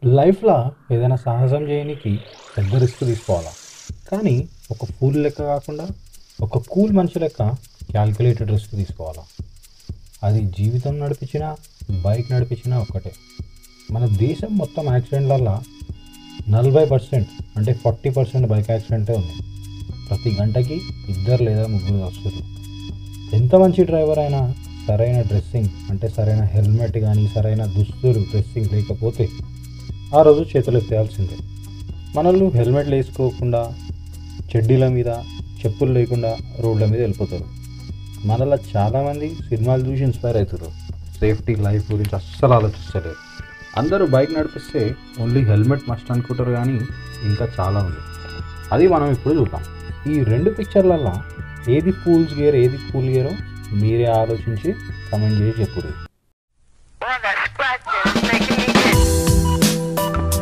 లైఫ్లో ఏదైనా సాహసం చేయడానికి పెద్ద రిస్క్ తీసుకోవాలా కానీ ఒక ఫూల్ లెక్క కాకుండా ఒక కూల్ మనిషి లెక్క క్యాల్కులేటెడ్ రిస్క్ తీసుకోవాలా అది జీవితం నడిపించినా బైక్ నడిపించినా ఒక్కటే మన దేశం మొత్తం యాక్సిడెంట్లల్లో నలభై పర్సెంట్ అంటే ఫార్టీ పర్సెంట్ బైక్ యాక్సిడెంటే ఉంది ప్రతి గంటకి ఇద్దరు లేదా ముగ్గురు వస్తారు ఎంత మంచి డ్రైవర్ అయినా సరైన డ్రెస్సింగ్ అంటే సరైన హెల్మెట్ కానీ సరైన దుస్తులు డ్రెస్సింగ్ లేకపోతే ఆ రోజు చేతులు ఎత్తేయాల్సిందే మనల్ని హెల్మెట్లు వేసుకోకుండా చెడ్డీల మీద చెప్పులు లేకుండా రోడ్ల మీద వెళ్ళిపోతారు మనలో చాలామంది సినిమాలు చూసి ఇన్స్పైర్ అవుతారు సేఫ్టీ లైఫ్ గురించి అస్సలు ఆలోచిస్తలేరు అందరూ బైక్ నడిపిస్తే ఓన్లీ హెల్మెట్ మస్ట్ అనుకుంటారు కానీ ఇంకా చాలా ఉంది అది మనం ఇప్పుడు చూద్దాం ఈ రెండు పిక్చర్లలో ఏది ఫూల్స్ గేర్ ఏది ఫూల్ గేరో మీరే ఆలోచించి కమెంట్ చేసి చెప్పురు Boy, I got scratches making me itch.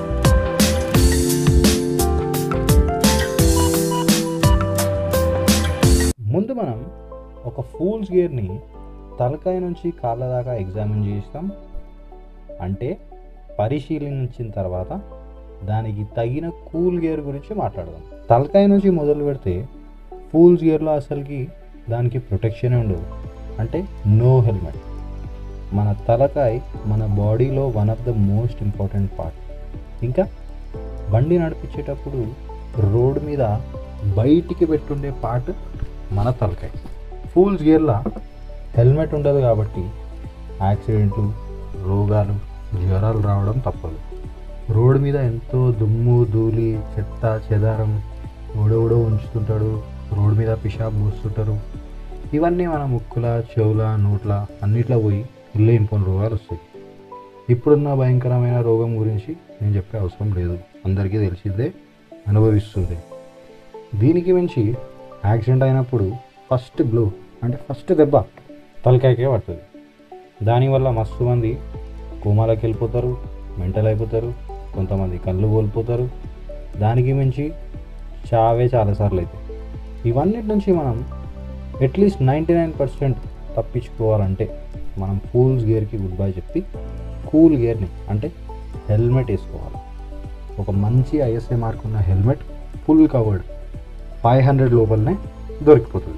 ముందు మనం ఒక ఫూల్స్ గేర్ని తలకాయ నుంచి కాళ్ళ దాకా ఎగ్జామిన్ చేస్తాం అంటే పరిశీలించిన తర్వాత దానికి తగిన కూల్ గేర్ గురించి మాట్లాడదాం తలకాయ నుంచి మొదలు పెడితే ఫూల్స్ గేర్లో అసలుకి దానికి ప్రొటెక్షనే ఉండదు అంటే నో హెల్మెట్ మన తలకాయ మన బాడీలో one of the most important part ఇంకా బండి నడిపించేటప్పుడు రోడ్ మీద బయటికి పెట్టుండే పార్ట్ మన తలకాయ ఫూల్స్ గేర్లా హెల్మెట్ ఉండదు కాబట్టి యాక్సిడెంట్లు రోగాలు జ్వరాలు రావడం తప్పదు రోడ్ మీద ఎంతో దుమ్ము ధూళి చెత్త చెదారం ఓడోడో ఉంచుతుంటాడు రోడ్ మీద పిషాబ్ పోస్తుంటారు ఇవన్నీ మన ముక్కుల చెవుల నోట్ల అన్నిట్లో పోయి ఇల్లేనిపోని రోగాలు వస్తాయి ఇప్పుడున్న భయంకరమైన రోగం గురించి నేను చెప్పే అవసరం లేదు అందరికీ తెలిసిందే అనుభవిస్తుంది దీనికి మించి యాక్సిడెంట్ అయినప్పుడు ఫస్ట్ బ్లో అంటే ఫస్ట్ దెబ్బ తలకాయకే పడుతుంది దానివల్ల మస్తు మంది కోమాలోకి వెళ్ళిపోతారు మెంటల్ అయిపోతారు కొంతమంది కళ్ళు కోల్పోతారు దానికి మించి చావే చాలాసార్లు అవుతాయి ఇవన్నిటి నుంచి మనం అట్లీస్ట్ నైంటీ నైన్ పర్సెంట్ తప్పించుకోవాలంటే మనం ఫూల్స్ గేర్కి గుడ్ బై చెప్పి కూల్ గేర్ని అంటే హెల్మెట్ వేసుకోవాలి ఒక మంచి ఐఎస్ఐ మార్క్ ఉన్న helmet full covered five hundred లోపలనే దొరికిపోతుంది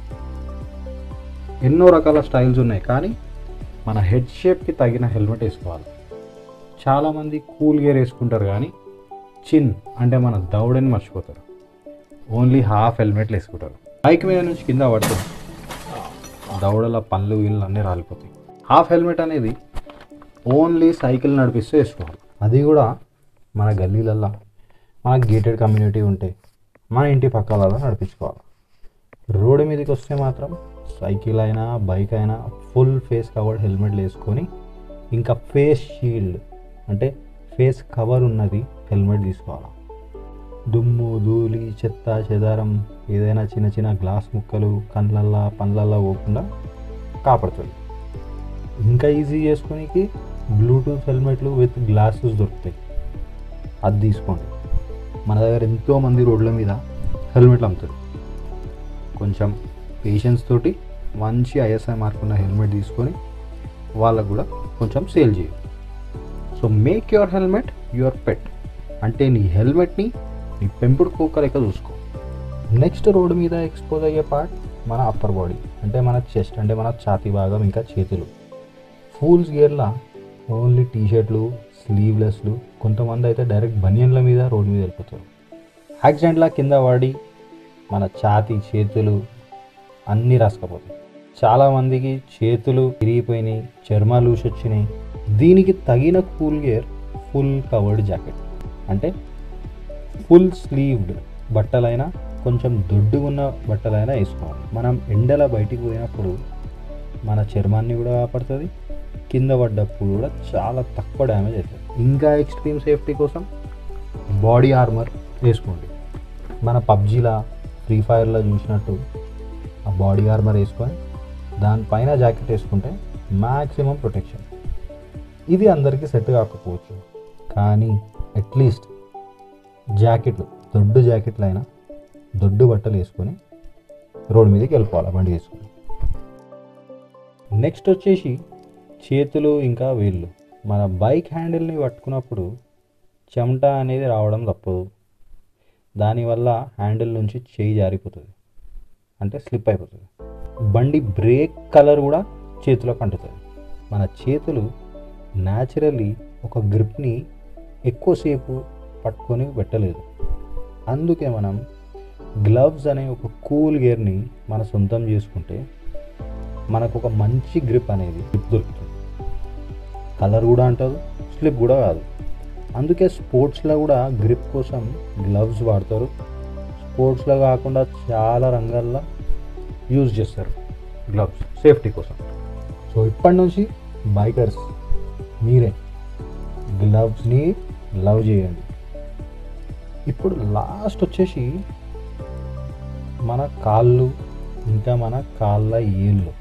ఎన్నో రకాల స్టైల్స్ ఉన్నాయి కానీ మన హెడ్ షేప్కి తగిన హెల్మెట్ వేసుకోవాలి చాలామంది కూల్ గేర్ వేసుకుంటారు కానీ చిన్ అంటే మన దౌడని మర్చిపోతారు ఓన్లీ హాఫ్ హెల్మెట్లు వేసుకుంటారు బైక్ మీద నుంచి కింద పడుతుంది దౌడల పళ్ళు వీళ్ళు అన్నీ రాలిపోతాయి హాఫ్ హెల్మెట్ అనేది ఓన్లీ సైకిల్ నడిపిస్తూ వేసుకోవాలి అది కూడా మన గల్లీలల్లో మన గేటెడ్ కమ్యూనిటీ ఉంటే మన ఇంటి పక్కలలో నడిపించుకోవాలి రోడ్డు మీదకి వస్తే మాత్రం సైకిల్ అయినా బైక్ అయినా ఫుల్ ఫేస్ కవర్డ్ హెల్మెట్లు వేసుకొని ఇంకా ఫేస్ షీల్డ్ అంటే ఫేస్ కవర్ ఉన్నది హెల్మెట్ తీసుకోవాలి దుమ్ము ధూళి చెత్త చెదారం ఏదైనా చిన్న చిన్న గ్లాస్ ముక్కలు కళ్ళల్లో పండ్లల్లో పోకుండా కాపాడుతుంది ఇంకా ఈజీ చేసుకోనికి బ్లూటూత్ హెల్మెట్లు విత్ గ్లాసెస్ దొరుకుతాయి అది తీసుకోండి మన దగ్గర ఎంతోమంది రోడ్ల మీద హెల్మెట్లు అమ్ముతారు కొంచెం పేషెన్స్ తోటి మంచి ఐఎస్ఐ మార్క్ ఉన్న హెల్మెట్ తీసుకొని వాళ్ళకు కూడా కొంచెం సేల్ చేయాలి so make your helmet your pet అంటే నీ హెల్మెట్ని నీ పెంపుడు కుక్క లెక్క చూసుకో నెక్స్ట్ రోడ్డు మీద ఎక్స్పోజ్ అయ్యే పార్ట్ మన అప్పర్ బాడీ అంటే మన చెస్ట్ అంటే మన ఛాతీ భాగం ఇంకా చేతులు ఫూల్స్ గేర్లా ఓన్లీ టీ షర్ట్లు స్లీవ్లెస్లు కొంతమంది అయితే డైరెక్ట్ బనియన్ల మీద రోడ్డు మీద వెళ్ళిపోతారు యాక్సిడెంట్లా కింద పడి మన ఛాతీ చేతులు అన్నీ రాసుకపోతాయి చాలామందికి చేతులు విరిగిపోయినాయి చర్మాలు ఊసొచ్చినాయి దీనికి తగిన cool gear full covered jacket అంటే ఫుల్ స్లీవ్డ్ బట్టలైనా కొంచెం దొడ్డుగున్న బట్టలైనా వేసుకోవాలి మనం ఎండల బయటికి పోయినప్పుడు మన చర్మాన్ని కూడా కాపాడుతుంది కింద పడ్డప్పుడు కూడా చాలా తక్కువ డ్యామేజ్ అవుతుంది ఇంకా ఎక్స్ట్రీమ్ సేఫ్టీ కోసం బాడీ ఆర్మర్ వేసుకోండి మన పబ్జీలా ఫ్రీ ఫైర్లో చూసినట్టు ఆ బాడీ ఆర్మర్ వేసుకొని దానిపైన జాకెట్ వేసుకుంటే మ్యాక్సిమం ప్రొటెక్షన్ ఇది అందరికీ సెట్ కాకపోవచ్చు కానీ అట్లీస్ట్ జాకెట్లు దొడ్డు జాకెట్లు అయినా దొడ్డు బట్టలు వేసుకొని రోడ్ మీదకి వెళ్ళిపోవాలి బండి వేసుకొని నెక్స్ట్ వచ్చేసి చేతులు ఇంకా వేళ్ళు మన బైక్ హ్యాండిల్ని పట్టుకున్నప్పుడు చెమట అనేది రావడం తప్పదు దానివల్ల హ్యాండిల్ నుంచి చేయి జారిపోతుంది అంటే స్లిప్ అయిపోతుంది బండి బ్రేక్ కలర్ కూడా చేతిలోకి అంటుతుంది మన చేతులు న్యాచురల్లీ ఒక గ్రిప్ని ఎక్కువసేపు పట్టుకొని పెట్టలేదు అందుకే మనం గ్లవ్స్ అనే ఒక కూల్ గేర్ని మన సొంతం చేసుకుంటే మనకు ఒక మంచి గ్రిప్ అనేది గ్రిప్ దొరుకుతుంది కలర్ కూడా అంటారు స్లిప్ కూడా కాదు అందుకే స్పోర్ట్స్లో కూడా గ్రిప్ కోసం గ్లవ్స్ వాడతారు స్పోర్ట్స్లో కాకుండా చాలా రంగాల్లో యూజ్ చేస్తారు గ్లవ్స్ సేఫ్టీ కోసం సో ఇప్పటి నుంచి బైకర్స్ మీరే గ్లవ్స్ని లవ్ చేయండి ఇప్పుడు లాస్ట్ వచ్చేసి మన కాళ్ళు ఇంకా మన కాళ్ళ ఏళ్ళు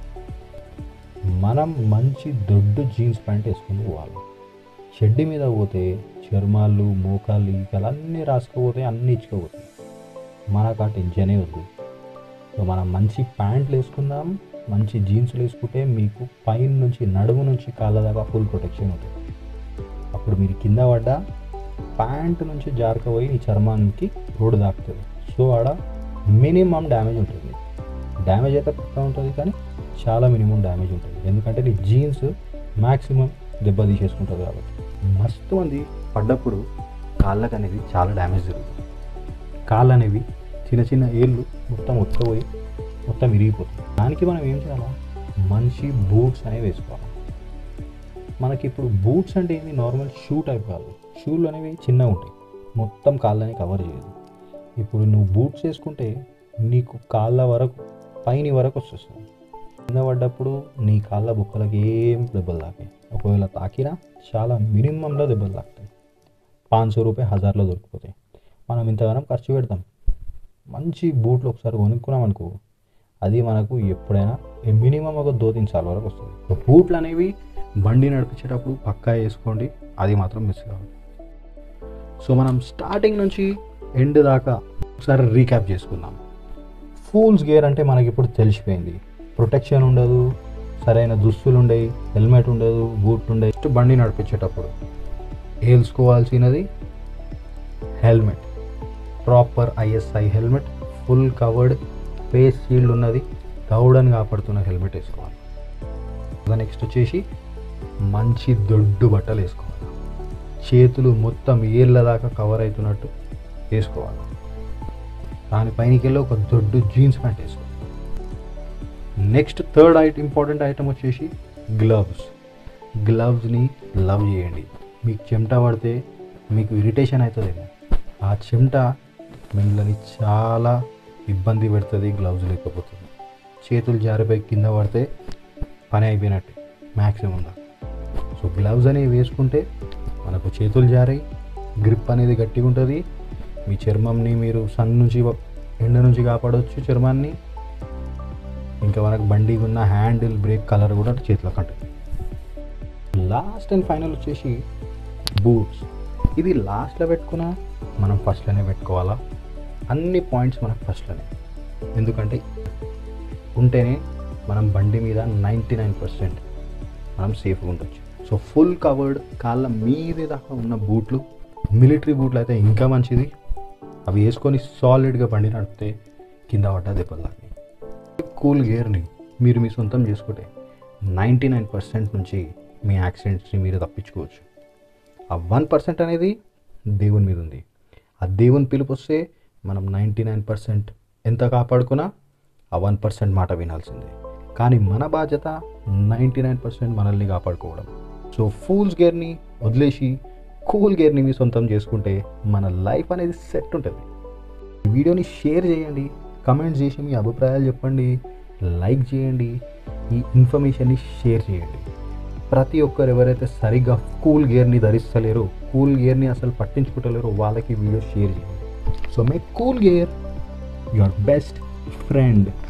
మనం మంచి దొడ్డు జీన్స్ ప్యాంట్ వేసుకుని పోవాలి షెడ్డి మీద పోతే చర్మాలు మోకాళ్ళు ఈకలు అన్నీ రాసుకుపోతాయి అన్నీ ఇచ్చుకోపోతాయి మనకు ఆ టెన్షనే వద్దు సో మనం మంచి ప్యాంట్లు వేసుకుందాం మంచి జీన్స్లు వేసుకుంటే మీకు పైన నుంచి నడుము నుంచి కాళ్ళ దాకా ఫుల్ ప్రొటెక్షన్ ఉంటుంది అప్పుడు మీరు కింద పడ్డా ప్యాంట్ నుంచి జారకపోయి నీ చర్మానికి రోడ్డు దాకుతుంది సో ఆడ మినిమం డ్యామేజ్ ఉంటుంది డ్యామేజ్ అయితే పక్క ఉంటుంది కానీ చాలా మినిమం డ్యామేజ్ ఉంటుంది ఎందుకంటే నీ జీన్స్ మ్యాక్సిమం దెబ్బ తీసేసుకుంటుంది కాబట్టి మస్తు మంది పడ్డప్పుడు కాళ్ళకు అనేది చాలా డ్యామేజ్ జరుగుతుంది కాళ్ళు అనేవి చిన్న చిన్న ఏళ్ళు మొత్తం ఉత్తపోయి మొత్తం ఇరిగిపోతుంది దానికి మనం ఏం చేయాలా మంచి బూట్స్ అనేవి వేసుకోవాలి మనకి ఇప్పుడు బూట్స్ అంటే ఏంది నార్మల్ షూ టైప్ కాదు షూలు అనేవి చిన్నగా ఉంటాయి మొత్తం కాళ్ళని కవర్ చేయదు ఇప్పుడు నువ్వు బూట్స్ వేసుకుంటే నీకు కాళ్ళ వరకు పైన వరకు వచ్చేస్తుంది కింద పడ్డప్పుడు నీ కాళ్ళ బుక్కలకి ఏం దెబ్బలు తాకాయి ఒకవేళ తాకినా చాలా మినిమంలో దెబ్బలు తాకుతాయి పాంచ్ రూపాయ హజార్లో దొరికిపోతాయి మనం ఇంతగానం ఖర్చు పెడతాం మంచి బూట్లు ఒకసారి కొనుక్కున్నాం అనుకో అది మనకు ఎప్పుడైనా మినిమం ఒక దోతించాల వరకు వస్తుంది సో బూట్లు అనేవి బండి నడిపించేటప్పుడు పక్కా వేసుకోండి అది మాత్రం మిస్ కావాలి సో మనం స్టార్టింగ్ నుంచి ఎండ్ దాకా ఒకసారి రీక్యాప్ చేసుకుందాం ఫూల్స్ గేర్ అంటే మనకి ఇప్పుడు తెలిసిపోయింది ప్రొటెక్షన్ ఉండదు సరైన దుస్తులు ఉండవు హెల్మెట్ ఉండదు బూట్ ఉండవు Just బండి నడిపించేటప్పుడు వేసుకోవాల్సినది helmet proper ISI helmet full covered face shield ఉన్నది దౌడని కాపాడుతున్న హెల్మెట్ వేసుకోవాలి నెక్స్ట్ వచ్చేసి మంచి దొడ్డు బట్టలు వేసుకోవాలి చేతులు మొత్తం ఏళ్ళ దాకా కవర్ అవుతున్నట్టు వేసుకోవాలి దానిపైనకి వెళ్ళి ఒక దొడ్డు జీన్స్ ప్యాంట్ వేసుకోవాలి next third item important item వచ్చేసి గ్లవ్స్ గ్లవ్స్ని లవ్ చేయండి మీకు చెమట పడితే మీకు ఇరిటేషన్ అవుతుందేమో ఆ చెమట మిమ్మల్ని చాలా ఇబ్బంది పెడుతుంది గ్లవ్స్ లేకపోతే చేతులు జారిపోయి కింద పడితే పని అయిపోయినట్టే మ్యాక్సిమం దాకా సో గ్లవ్స్ అనేవి వేసుకుంటే మనకు చేతులు జారాయి గ్రిప్ అనేది గట్టిగా ఉంటుంది మీ చర్మంని మీరు సన్ నుంచి ఎండ నుంచి కాపాడవచ్చు చర్మాన్ని ఇంకా మనకు బండికి ఉన్న హ్యాండిల్ బ్రేక్ కలర్ కూడా చేతిలో కంటుంది లాస్ట్ అండ్ ఫైనల్ వచ్చేసి బూట్స్ ఇది లాస్ట్లో పెట్టుకున్నా మనం ఫస్ట్లోనే పెట్టుకోవాలా అన్ని పాయింట్స్ మనకు ఫస్ట్లోనే ఎందుకంటే ఉంటేనే మనం బండి మీద నైంటీ నైన్ పర్సెంట్ మనం సేఫ్గా ఉండొచ్చు సో ఫుల్ కవర్డ్ కాళ్ళ మీదే దాకా ఉన్న బూట్లు మిలిటరీ బూట్లు అయితే ఇంకా మంచిది అవి వేసుకొని సాలిడ్గా బండి నడిపితే కింద పడ్డ దెబ్బలు తాకి కూల్ గేర్ని మీరు మీ సొంతం చేసుకుంటే నైంటీ నైన్ పర్సెంట్ నుంచి మీ యాక్సిడెంట్స్ని మీరు తప్పించుకోవచ్చు ఆ వన్ పర్సెంట్ అనేది దేవుని మీద ఉంది ఆ దేవుని పిలుపు వస్తే మనం నైంటీ నైన్ పర్సెంట్ ఎంత కాపాడుకున్నా ఆ వన్ పర్సెంట్ మాట వినాల్సిందే కానీ మన బాధ్యత నైంటీ నైన్ పర్సెంట్ మనల్ని కాపాడుకోవడం సో ఫూల్స్ గేర్ని వదిలేసి కూల్ గేర్ని మీ సొంతం చేసుకుంటే మన లైఫ్ అనేది సెట్ ఉంటుంది ఈ వీడియోని షేర్ చేయండి కమెంట్ చేసి మీ అభిప్రాయాలు చెప్పండి లైక్ చేయండి ఈ ఇన్ఫర్మేషన్ని షేర్ చేయండి ప్రతి ఒక్కరు ఎవరైతే సరిగ్గా కూల్ గేర్ని ధరిస్తలేరో కూల్ గేర్ని అసలు పట్టించుకుంటలేరో వాళ్ళకి వీడియో షేర్ చేయండి so make cool gear your best friend